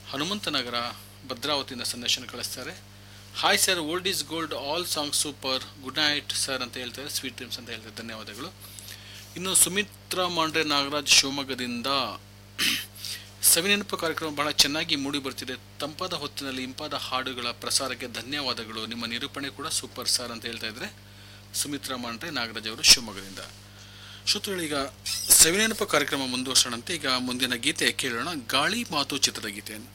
ಹನುಮಂತನಗರ ಭದ್ರಾವತಿಯಿಂದ ಸಂದೇಶನ ಕಳಿಸ್ತಾರೆ hi sir old is gold all song super good night sir ಅಂತ ಹೇಳ್ತಾರೆ ಸ್ವೀಟ್ ಡ್ರೀಮ್ಸ್ ಅಂತ ಹೇಳ್ತಾರೆ ಧನ್ಯವಾದಗಳು ಇನ್ನು ಸುಮಿತ್ರಾ ಮಾಂಡ್ರೆ ನಾಗರಾಜ್ ಶಿವಮೊಗ್ಗದಿಂದ ಸವಿನೆನಪು ಕಾರ್ಯಕ್ರಮ ಬಹಳ ಚೆನ್ನಾಗಿ ಮೂಡಿ ಬರ್ತಿದೆ ತಂಪಾದ ಹೊತ್ತಿನಲ್ಲಿ ಇಂಪಾದ ಹಾಡುಗಳ ಪ್ರಸಾರಕ್ಕೆ ಧನ್ಯವಾದಗಳು ನಿಮ್ಮ ನಿರೂಪಣೆ ಕೂಡ ಸೂಪರ್ ಸರ್ ಅಂತ ಹೇಳ್ತಾ ಇದ್ರೆ ಸುಮಿತ್ರಾ ಮಾಂಡ್ರೆ ನಾಗರಾಜ್ ಅವರು ಶಿವಮೊಗ್ಗದಿಂದ ಶ್ರೋತೃಗಳು ಈಗ ಸವಿನೆನಪು ಕಾರ್ಯಕ್ರಮ ಮುಂದುವರ್ಸೋಣಂತೆ ಈಗ ಮುಂದಿನ ಗೀತೆ ಕೇಳೋಣ ಗಾಳಿ ಮಾತು ಚಿತ್ರದ ಗೀತೆಯನ್ನು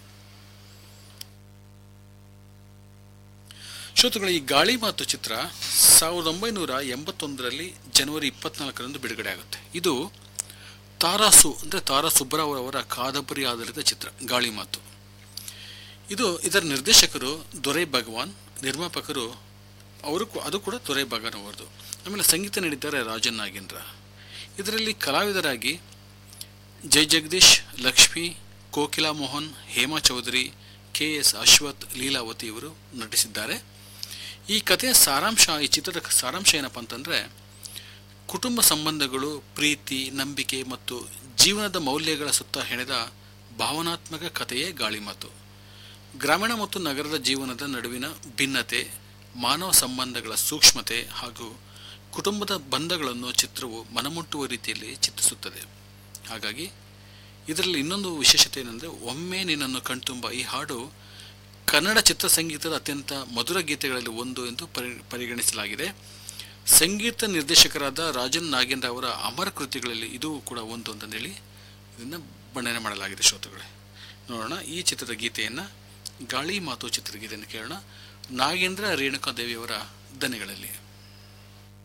ಶ್ರೋತೃಗಳು ಈ ಗಾಳಿ ಮಾತು ಚಿತ್ರ ಸಾವಿರದ ಒಂಬೈನೂರ ಎಂಬತ್ತೊಂದರಲ್ಲಿ ಜನವರಿ ಇಪ್ಪತ್ನಾಲ್ಕರಂದು ಬಿಡುಗಡೆ ಆಗುತ್ತೆ ಇದು ತಾರಾಸು ಅಂದರೆ ತಾರಾ ಸುಬ್ಬರಾವ್ ಅವರ ಕಾದಂಬರಿ ಆಧಾರಿತ ಚಿತ್ರ ಗಾಳಿ ಮಾತು ಇದು ಇದರ ನಿರ್ದೇಶಕರು ದೊರೈ ಭಗವಾನ್ ನಿರ್ಮಾಪಕರು ಅವರು ಕೂ- ಅದು ಕೂಡ ದೊರೈ ಭಗವಾನ್ ಅವರದು ಆಮೇಲೆ ಸಂಗೀತ ನೀಡಿದ್ದಾರೆ ರಾಜನ್ ನಾಗೇಂದ್ರ ಇದರಲ್ಲಿ ಕಲಾವಿದರಾಗಿ ಜೈ ಜಗದೀಶ್ ಲಕ್ಷ್ಮಿ ಕೋಕಿಲಾ ಮೋಹನ್ ಹೇಮಾ ಚೌಧರಿ ಕೆ ಎಸ್ ಅಶ್ವಥ್ ಲೀಲಾವತಿ ಇವರು ನಟಿಸಿದ್ದಾರೆ ಈ ಕಥೆಯ ಸಾರಾಂಶ ಈ ಚಿತ್ರದ ಸಾರಾಂಶ ಏನಪ್ಪ ಅಂತಂದರೆ ಕುಟುಂಬ ಸಂಬಂಧಗಳು ಪ್ರೀತಿ ನಂಬಿಕೆ ಮತ್ತು ಜೀವನದ ಮೌಲ್ಯಗಳ ಸುತ್ತ ಹೆಣೆದ ಭಾವನಾತ್ಮಕ ಕಥೆಯೇ ಗಾಳಿಮಾತು ಗ್ರಾಮೀಣ ಮತ್ತು ನಗರದ ಜೀವನದ ನಡುವಿನ ಭಿನ್ನತೆ ಮಾನವ ಸಂಬಂಧಗಳ ಸೂಕ್ಷ್ಮತೆ ಹಾಗೂ ಕುಟುಂಬದ ಬಂಧಗಳನ್ನು ಚಿತ್ರವು ಮನಮುಟ್ಟುವ ರೀತಿಯಲ್ಲಿ ಚಿತ್ರಿಸುತ್ತದೆ ಹಾಗಾಗಿ ಇದರಲ್ಲಿ ಇನ್ನೊಂದು ವಿಶೇಷತೆ ಏನಂದರೆ ಒಮ್ಮೆ ನಿನ್ನನ್ನು ಕಣ್ತುಂಬ ಈ ಹಾಡು ಕನ್ನಡ ಚಿತ್ರ ಸಂಗೀತದ ಅತ್ಯಂತ ಮಧುರ ಗೀತೆಗಳಲ್ಲಿ ಒಂದು ಎಂದು ಪರಿ ಪರಿಗಣಿಸಲಾಗಿದೆ ಸಂಗೀತ ನಿರ್ದೇಶಕರಾದ ರಾಜನ್ ನಾಗೇಂದ್ರ ಅವರ ಅಮರ ಕೃತಿಗಳಲ್ಲಿ ಇದು ಕೂಡ ಒಂದು ಅಂತಂದೇಳಿ ಇದನ್ನು ಬಣ್ಣನೆ ಮಾಡಲಾಗಿದೆ ಶ್ರೋತೃಗಳೇ ನೋಡೋಣ ಈ ಚಿತ್ರದ ಗೀತೆಯನ್ನು ಗಾಳಿ ಮಾತು ಚಿತ್ರದ ಗೀತೆಯನ್ನು ಕೇಳೋಣ ನಾಗೇಂದ್ರ ರೇಣುಕಾದೇವಿಯವರ ದನಿಗಳಲ್ಲಿ